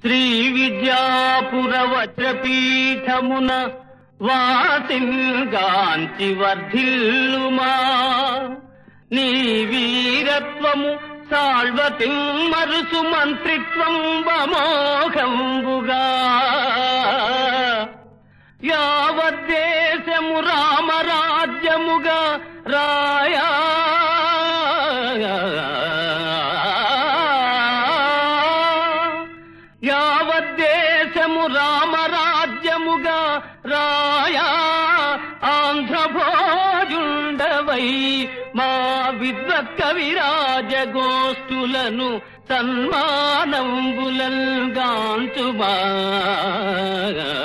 శ్రీ విద్యాపుర వజ్రపీఠమున వాసింగాంచి వర్ధిల్లుమా నీ వీరత్వము సాల్వతి మరుసు మంత్రిత్వం బమోఘంబుగా యావద్దేశము రామరాజ్యముగా రాయా యావద్దేశము రామరాజ్యముగా రాయా ఆంధ్రభోజుండవై మా విద్వత్ కవిరాజ గోష్ఠులను సన్మానంబులన్ గాంచుమా